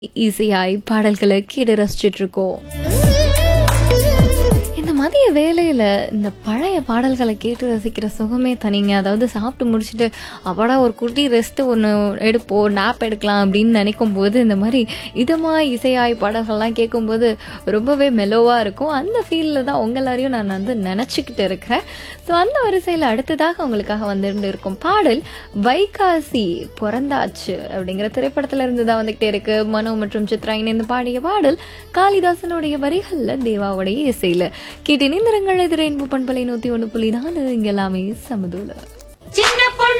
இசையாய் பாடல்களை கேட்டு ரசிச்சிட்டு இருக்கோம் இந்த மதிய வேலையில இந்த பழைய பாடல்களை கேட்டு ரசிக்கிற சுகமே தனிங்க அதாவது சாப்பிட்டு முடிச்சுட்டு அப்பாடா ஒரு குட்டி ரெஸ்ட் ஒன்று எடுப்போம் நாப் எடுக்கலாம் அப்படின்னு நினைக்கும் போது இந்த மாதிரி இதமாக இசையாய் பாடல்கள்லாம் கேட்கும்போது ரொம்பவே மெலோவாக இருக்கும் அந்த ஃபீலில் தான் உங்க எல்லாரையும் நான் வந்து நினச்சிக்கிட்டு இருக்கிறேன் ஸோ அந்த வரிசையில் அடுத்ததாக உங்களுக்காக வந்துட்டு இருக்கும் பாடல் வைகாசி பிறந்தாச்சு அப்படிங்கிற திரைப்படத்துல இருந்து தான் வந்துகிட்டே இருக்கு மனோ மற்றும் சித்ரா இணைந்து பாடிய பாடல் காளிதாசனுடைய வரிகள்ல தேவாவுடைய இசையில கேட்டு இணைந்திரங்கள் எதிரே பண்பலை நூத்தி ஒண்ணு புள்ளி நாலு இங்க எல்லாமே சமதூல சின்ன பொண்ணு